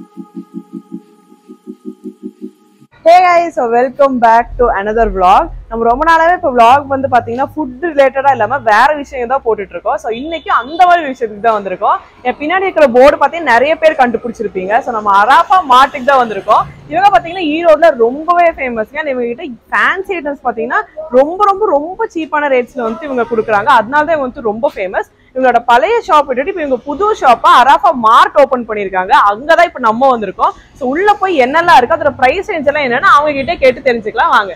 hey guys so welcome back to another vlog நம்ம ரொம்ப நாளாவே இப்போ vlog வந்து பாத்தீங்கன்னா ஃபுட் ரிலேட்டடா இல்லாம வேற விஷயம் தான் போட்டுட்டு இருக்கோம் ஸோ இன்னைக்கு அந்த மாதிரி விஷயத்துக்கு தான் வந்திருக்கோம் என் பின்னாடி இருக்கிற போர்டு பார்த்தீங்கன்னா நிறைய பேர் கண்டுபிடிச்சிருப்பீங்க ஸோ நம்ம அராப்பா மாட்டுக்கு தான் வந்திருக்கோம் இவங்க பாத்தீங்கன்னா ஈரோட்ல ரொம்பவே ஃபேமஸ்ங்க இவங்க கிட்ட ஃபேன்சி ஐட்டம்ஸ் பாத்தீங்கன்னா ரொம்ப ரொம்ப ரொம்ப சீப்பான ரேட்ஸ்ல வந்து இவங்க கொடுக்குறாங்க அதனால தான் இவங்க வந்து ரொம்ப ஃபேமஸ் இவங்களோட பழைய ஷாப் விட்டுட்டு இப்போ இவங்க புது ஷாப்பா அராஃபா மார்ட் ஓபன் பண்ணிருக்காங்க அங்கதான் இப்போ நம்ம வந்திருக்கோம் ஸோ உள்ள போய் என்னெல்லாம் இருக்கு அதோட பிரைஸ் ரேஞ்ச் எல்லாம் என்னன்னு அவங்க கிட்ட கேட்டு தெரிஞ்சுக்கலாம் வாங்க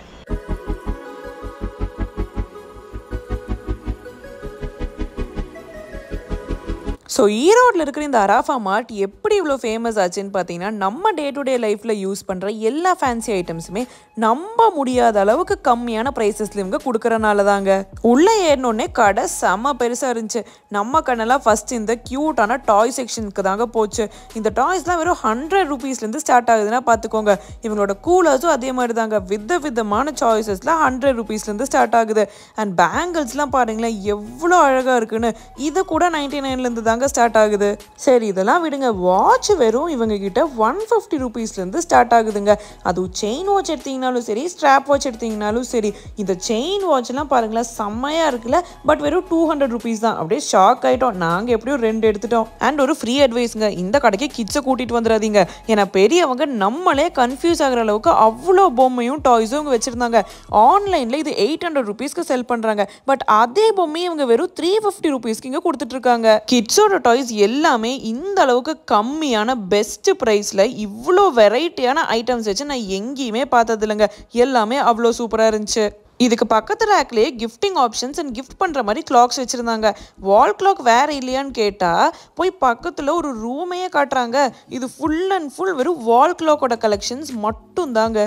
ஸோ ஈரோட்டில் இருக்கிற இந்த அராஃபா மார்ட் எப்படி இவ்வளோ ஃபேமஸ் ஆச்சுன்னு பார்த்தீங்கன்னா நம்ம டே டு டே லைஃப்பில் யூஸ் பண்ணுற எல்லா ஃபேன்சி ஐட்டம்ஸுமே நம்ப முடியாத அளவுக்கு கம்மியான ப்ரைஸஸில் இவங்க கொடுக்குறனால தாங்க உள்ளே ஏறினோடனே கடை செம்ம பெருசாக இருந்துச்சு நம்ம கண்ணெல்லாம் ஃபஸ்ட் இந்த க்யூட்டான டாய் செக்ஷனுக்கு தாங்க போச்சு இந்த டாய்ஸ்லாம் வெறும் ஹண்ட்ரட் ருபீஸ்லேருந்து ஸ்டார்ட் ஆகுதுன்னா பார்த்துக்கோங்க இவங்களோட கூலர்ஸும் அதே மாதிரி தாங்க வித விதமான சாய்ஸஸில் ஹண்ட்ரட் ருபீஸ்லேருந்து ஸ்டார்ட் ஆகுது அண்ட் பேங்கிள்ஸ்லாம் பாருங்களேன் எவ்வளோ அழகாக இருக்குன்னு இது கூட நைன்டி நைன்லேருந்து தாங்க ஸ்டார்ட் ஆகுது சரி இதெல்லாம் விடுங்க வாட்ச் வெறும் இவங்க கிட்ட ஒன் ஃபிஃப்டி ருபீஸ்லேருந்து ஸ்டார்ட் ஆகுதுங்க அதுவும் செயின் வாட்ச் எடுத்தீங்கனாலும் சரி ஸ்ட்ராப் வாட்ச் எடுத்தீங்கனாலும் சரி இந்த செயின் வாட்ச்லாம் பாருங்களேன் செம்மையாக இருக்குல்ல பட் வெறும் டூ ஹண்ட்ரட் ருபீஸ் தான் அப்படியே ஷாக் ஆகிட்டோம் நாங்கள் எப்படியும் ரெண்டு எடுத்துட்டோம் அண்ட் ஒரு ஃப்ரீ அட்வைஸுங்க இந்த கடைக்கு கிட்ஸை கூட்டிகிட்டு வந்துடாதீங்க ஏன்னா பெரியவங்க நம்மளே கன்ஃபியூஸ் ஆகிற அளவுக்கு அவ்வளோ பொம்மையும் டாய்ஸும் இவங்க வச்சுருந்தாங்க ஆன்லைனில் இது எயிட் ஹண்ட்ரட் ருபீஸ்க்கு செல் பண்ணுறாங்க பட் அதே பொம்மையை இவங்க வெறும் த்ரீ ஃபிஃப்டி ருபீஸ்க்கு இங்கே கொடுத்துட்ருக்காங்க கிட்ஸோட டாய்ஸ் எல்லாமே இந்த அளவுக்கு கம்மியான பெஸ்ட் ப்ரைஸில் இவ்வளோ வெரைட்டியான ஐட்டம்ஸ் வச்சு நான் எங்கேயுமே பார்த்தது இல்லைங்க எல்லாமே அவ்வளோ சூப்பராக இருந்துச்சு இதுக்கு பக்கத்து ரேக்லேயே கிஃப்டிங் ஆப்ஷன்ஸ் அண்ட் கிஃப்ட் பண்ணுற மாதிரி கிளாக்ஸ் வச்சுருந்தாங்க வால் கிளாக் வேறு இல்லையான்னு கேட்டால் போய் பக்கத்தில் ஒரு ரூமையே காட்டுறாங்க இது ஃபுல் அண்ட் ஃபுல் வெறும் வால் கிளாக்கோட கலெக்ஷன்ஸ் மட்டும்தாங்க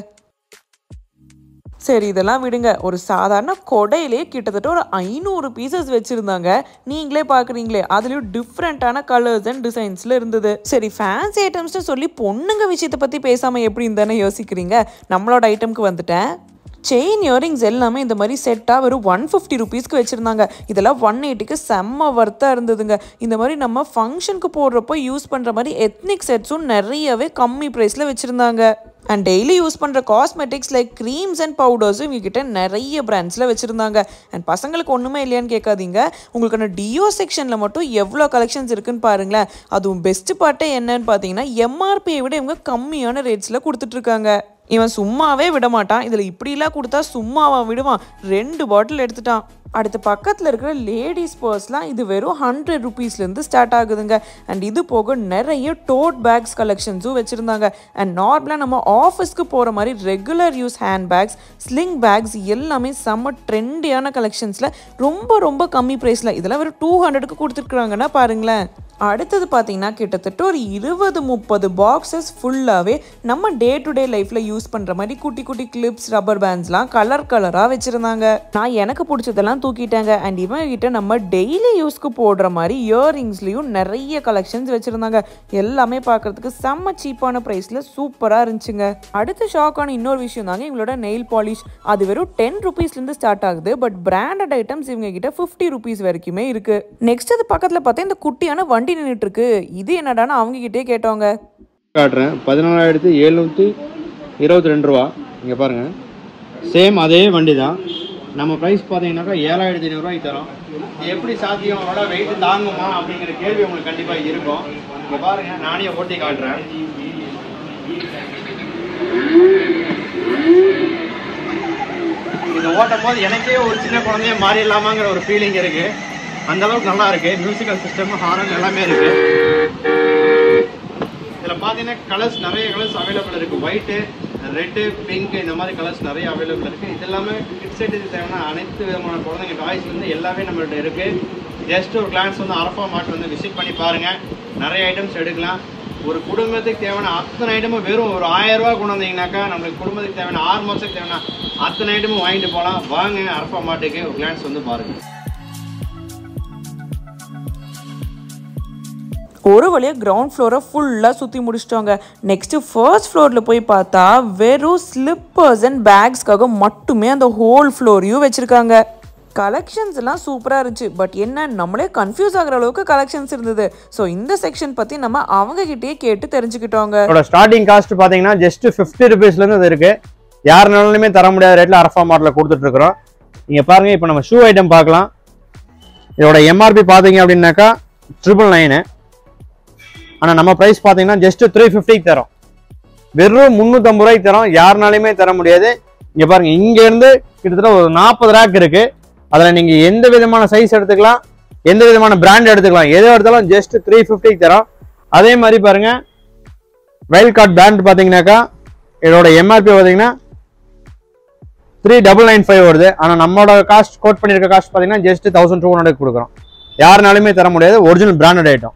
சரி இதெல்லாம் விடுங்க ஒரு சாதாரண கொடையிலே கிட்டத்தட்ட ஒரு ஐநூறு பீசஸ் வச்சுருந்தாங்க நீங்களே பார்க்குறீங்களே அதுலேயும் டிஃப்ரெண்ட்டான கலர்ஸ் அண்ட் டிசைன்ஸில் இருந்தது சரி ஃபேன்சி ஐட்டம்ஸ்னு சொல்லி பொண்ணுங்க விஷயத்தை பற்றி பேசாமல் எப்படி இருந்தானே யோசிக்கிறீங்க நம்மளோட ஐட்டம்க்கு வந்துட்டேன் செயின் இயரிங்ஸ் எல்லாமே இந்த மாதிரி செட்டாக வெறும் ஒன் ஃபிஃப்டி ருபீஸ்க்கு வச்சுருந்தாங்க இதெல்லாம் ஒன் எயிட்டிக்கு செம்ம ஒர்த்தாக இருந்ததுங்க இந்த மாதிரி நம்ம ஃபங்க்ஷனுக்கு போடுறப்போ யூஸ் பண்ணுற மாதிரி எத்னிக் செட்ஸும் நிறையவே கம்மி ப்ரைஸில் வச்சுருந்தாங்க அண்ட் டெய்லி யூஸ் பண்ணுற காஸ்மெட்டிக்ஸ் லைக் க்ரீம்ஸ் அண்ட் பவுடர்ஸும் இவங்ககிட்ட நிறைய பிராண்ட்ஸில் வச்சுருந்தாங்க அண்ட் பசங்களுக்கு ஒன்றுமே இல்லையான்னு கேட்காதீங்க உங்களுக்கான டியோ செக்ஷனில் மட்டும் எவ்வளோ கலெக்ஷன்ஸ் இருக்குன்னு பாருங்களேன் அதுவும் பெஸ்ட் பார்ட்டே என்னன்னு பார்த்தீங்கன்னா எம்ஆர்பியை விட இவங்க கம்மியான ரேட்ஸில் கொடுத்துட்ருக்காங்க இவன் சும்மாவே விட மாட்டான் இதில் இப்படிலாம் கொடுத்தா சும்மாவா விடுவான் ரெண்டு பாட்டில் எடுத்துட்டான் அடுத்து பக்கத்தில் இருக்கிற லேடிஸ் பர்ஸ்லாம் இது வெறும் ஹண்ட்ரட் ருபீஸ்லேருந்து ஸ்டார்ட் ஆகுதுங்க அண்ட் இது போக நிறைய டோட் பேக்ஸ் கலெக்ஷன்ஸும் வச்சுருந்தாங்க அண்ட் நார்மலாக நம்ம ஆஃபீஸ்க்கு போகிற மாதிரி regular use hand bags sling bags எல்லாமே செம்ம ட்ரெண்டியான கலெக்ஷன்ஸில் ரொம்ப ரொம்ப கம்மி ப்ரைஸில் இதெல்லாம் வெறும் டூ ஹண்ட்ரடுக்கு கொடுத்துருக்குறாங்கன்னா பாருங்களேன் அடுத்தது பார்த்தீங்கன்னா கிட்டத்தட்ட ஒரு இருபது முப்பது பாக்ஸஸ் ஃபுல்லாகவே நம்ம டே டு டே லைஃப்பில் யூஸ் பண்ணுற மாதிரி குட்டி குட்டி கிளிப்ஸ் ரப்பர் பேண்ட்ஸ்லாம் கலர் கலராக வச்சுருந்தாங்க நான் எனக்கு பிடிச்சதெல்லாம் தூக்கிட்டேங்க அண்ட் இவங்க கிட்ட நம்ம டெய்லி யூஸ்க்கு போடுற மாதிரி இயரிங்ஸ்லேயும் நிறைய கலெக்ஷன்ஸ் வச்சுருந்தாங்க எல்லாமே பார்க்குறதுக்கு செம்ம சீப்பான ப்ரைஸில் சூப்பராக இருந்துச்சுங்க அடுத்த ஷாக்கான இன்னொரு விஷயம் தாங்க இவங்களோட நெயில் பாலிஷ் அது வெறும் டென் ருபீஸ்லேருந்து ஸ்டார்ட் ஆகுது பட் பிராண்டட் ஐட்டம்ஸ் இவங்க கிட்ட ஃபிஃப்டி ருபீஸ் வரைக்குமே இருக்குது நெக்ஸ்ட் அது பக்கத்தில் பார்த்தா இந்த குட்டியான வண்டி வண்டி நின்றுட்டு இருக்கு இது என்னடான்னு அவங்க கிட்டே கேட்டவங்க காட்டுறேன் பதினாலாயிரத்தி எழுநூற்றி இருபத்தி ரெண்டு ரூபா இங்கே பாருங்கள் சேம் அதே வண்டி தான் நம்ம ப்ரைஸ் பார்த்தீங்கன்னாக்கா ஏழாயிரத்தி ஐநூறுரூவாய்க்கு தரோம் இது எப்படி சாத்தியம் அவ்வளோ வெயிட் தாங்குமா அப்படிங்கிற கேள்வி உங்களுக்கு கண்டிப்பாக இருக்கும் இங்கே பாருங்கள் நானே ஓட்டி காட்டுறேன் இதை ஓட்டும் போது எனக்கே ஒரு சின்ன குழந்தைய மாறிடலாமாங்கிற ஒரு ஃபீலிங் இருக்கு அந்த அளவுக்கு நல்லா இருக்கு மியூசிக்கல் சிஸ்டம் ஹாரன் எல்லாமே இருக்கு இதில் பார்த்தீங்கன்னா கலர்ஸ் நிறைய கலர்ஸ் அவைலபிள் இருக்குது ஒயிட்டு ரெட்டு பிங்க் இந்த மாதிரி கலர்ஸ் நிறைய அவைலபிள் இருக்குது இது எல்லாமே கிட்ஸ் செட்டுக்கு தேவையான அனைத்து விதமான குழந்தைங்க டாய்ஸ் வந்து எல்லாமே நம்மள்ட்ட இருக்குது ஜஸ்ட் ஒரு கிளான்ஸ் வந்து அரஃபா மார்ட் வந்து விசிட் பண்ணி பாருங்கள் நிறைய ஐட்டம்ஸ் எடுக்கலாம் ஒரு குடும்பத்துக்கு தேவையான அத்தனை ஐட்டமும் வெறும் ஒரு ஆயிரம் ரூபா கொண்டு வந்தீங்கன்னாக்கா நம்மளுக்கு குடும்பத்துக்கு தேவையான ஆறு மாதத்துக்கு தேவையான அத்தனை ஐட்டமும் வாங்கிட்டு போகலாம் வாங்க அரஃபா மார்ட்டுக்கு ஒரு கிளான்ஸ் வந்து பாருங்கள் ஒரு வழியாக கிரவுண்ட் ஃப்ளோரை ஃபுல்லாக சுற்றி முடிச்சிட்டாங்க நெக்ஸ்ட்டு ஃபர்ஸ்ட் ஃப்ளோரில் போய் பார்த்தா வெறும் ஸ்லிப்பர்ஸ் அண்ட் பேக்ஸ்க்காக மட்டுமே அந்த ஹோல் ஃப்ளோரையும் வச்சுருக்காங்க கலெக்ஷன்ஸ் எல்லாம் சூப்பராக இருந்துச்சு பட் என்ன நம்மளே கன்ஃபியூஸ் ஆகுற அளவுக்கு கலெக்ஷன்ஸ் இருந்தது ஸோ இந்த செக்ஷன் பற்றி நம்ம அவங்க கிட்டயே கேட்டு தெரிஞ்சுக்கிட்டோங்க இதோட ஸ்டார்டிங் காஸ்ட் பார்த்தீங்கன்னா ஜஸ்ட் ஃபிஃப்டி ருபீஸ்லேருந்து இது இருக்கு யாருனாலுமே தர முடியாத ரேட்டில் அரஃபா மாடலில் கொடுத்துட்டு இருக்கிறோம் நீங்கள் பாருங்க இப்போ நம்ம ஷூ ஐட்டம் பார்க்கலாம் இதோட எம்ஆர்பி பார்த்தீங்க அப்படின்னாக்கா ட்ரிபிள் நைனு ஆனால் நம்ம ப்ரைஸ் பார்த்தீங்கன்னா ஜஸ்ட் த்ரீ ஃபிஃப்டிக்கு தரோம் வெறும் முந்நூற்றம்பது ரூபாய்க்கு தரோம் யாருனாலையுமே தர முடியாது இங்கே பாருங்க இங்கேருந்து கிட்டத்தட்ட ஒரு நாற்பது ரேக் இருக்கு அதில் நீங்கள் எந்த விதமான சைஸ் எடுத்துக்கலாம் எந்த விதமான பிராண்ட் எடுத்துக்கலாம் எது எடுத்தாலும் ஜஸ்ட் த்ரீ ஃபிஃப்டிக்கு தரோம் அதே மாதிரி பாருங்க வைல்ட் கார்ட் பிராண்ட் பார்த்தீங்கன்னாக்கா இதோட எம்ஆர்பி பார்த்தீங்கன்னா த்ரீ டபுள் நைன் ஃபைவ் வருது ஆனால் நம்மளோட காஸ்ட் கோட் பண்ணியிருக்க காஸ்ட் பார்த்தீங்கன்னா ஜஸ்ட் தௌசண்ட் டூ ஹண்ட்ரட் கொடுக்குறோம் யாருனாலுமே தர முடியாது ஒரிஜினல் பிராண்டட் ஐட்டம்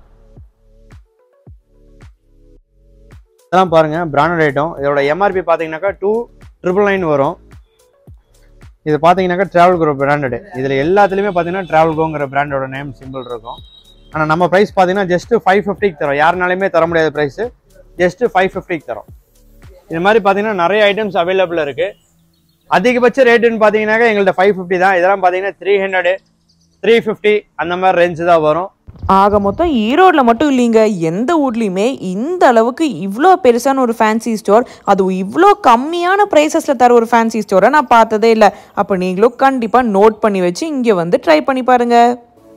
இதெல்லாம் பாருங்க பிராண்டட் ஐட்டம் இதோட எம்ஆர்பி பார்த்தீங்கன்னாக்கா டூ ட்ரிபிள் நைன் வரும் இது பார்த்தீங்கன்னாக்கா ட்ராவல் கோ பிராண்டட் இதில் எல்லாத்துலேயுமே பார்த்தீங்கன்னா ட்ராவல் கோங்கிற பிராண்டோட நேம் சிம்பிள் இருக்கும் ஆனால் நம்ம ப்ரைஸ் பார்த்தீங்கன்னா ஜஸ்ட் ஃபைவ் ஃபிஃப்டிக்கு தரோம் யாருனாலுமே தர முடியாத ப்ரைஸு ஜஸ்ட் ஃபைவ் ஃபிஃப்டிக்கு தரோம் இது மாதிரி பார்த்தீங்கன்னா நிறைய ஐட்டம்ஸ் அவைலபிள் இருக்கு அதிகபட்ச ரேட்டுன்னு பார்த்தீங்கன்னாக்கா எங்கள்கிட்ட ஃபைவ் ஃபிஃப்டி தான் இதெல்லாம் பார்த்தீங்கன்னா த்ரீ ஹண்ட்ரடு த்ரீ ஃபிஃப்டி அந்த மாதிரி ரேஞ்சு தான் வரும் ஆக மொத்தம் ஈரோட்டில் மட்டும் இல்லைங்க எந்த ஊர்லேயுமே இந்த அளவுக்கு இவ்வளோ பெருசான ஒரு ஃபேன்சி ஸ்டோர் அதுவும் இவ்வளோ கம்மியான ப்ரைஸஸில் தர ஒரு ஃபேன்சி ஸ்டோரை நான் பார்த்ததே இல்லை அப்போ நீங்களும் கண்டிப்பாக நோட் பண்ணி வச்சு இங்கே வந்து ட்ரை பண்ணி பாருங்கள்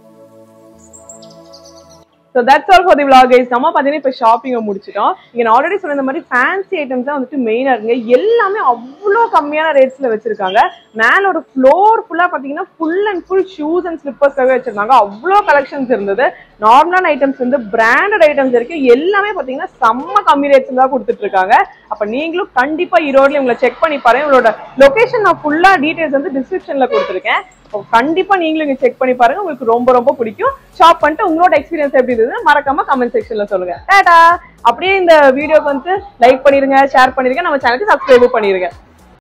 so that's all for the vlog guys நம்ம பார்த்தீங்கன்னா இப்போ ஷாப்பிங்கை முடிச்சிட்டோம் இங்கே நான் ஆல்ரெடி சொன்ன இந்த மாதிரி ஃபேன்சி ஐட்டம்ஸ் தான் வந்துட்டு மெயினாக இருக்குங்க எல்லாமே அவ்வளோ கம்மியான ரேட்ஸில் வச்சிருக்காங்க மேல ஒரு ஃப்ளோர் ஃபுல்லாக பார்த்தீங்கன்னா full and full shoes and ஸ்லிப்பர்ஸ்க்காகவே வச்சிருந்தாங்க அவ்வளோ கலெக்ஷன்ஸ் இருந்தது நார்மலான ஐட்டம்ஸ் வந்து பிராண்டட் ஐட்டம்ஸ் இருக்கு எல்லாமே பார்த்தீங்கன்னா செம்ம கம்மி ரேட்ஸ் தான் கொடுத்துட்டு இருக்காங்க அப்போ நீங்களும் கண்டிப்பாக ஈரோட்ல உங்களை செக் பண்ணி பாருங்க உங்களோட லொகேஷன் நான் ஃபுல்லாக டீடைல்ஸ் வந்து டிஸ்கிரிப்ஷனில் கொடுத்துருக்கேன் அப்போ கண்டிப்பா நீங்களும் இங்க செக் பண்ணி பாருங்க உங்களுக்கு ரொம்ப ரொம்ப பிடிக்கும் ஷாப் பண்ணிட்டு உங்களோட எக்ஸ்பீரியன்ஸ் எப்படி இருந்தது மறக்காம கமெண்ட் செக்ஷன்ல சொல்லுங்க டாடா அப்படியே இந்த வீடியோக்கு வந்து லைக் பண்ணிருங்க ஷேர் பண்ணிருங்க நம்ம சேனலுக்கு சப்ஸ்கிரைப் பண்ணிருங்க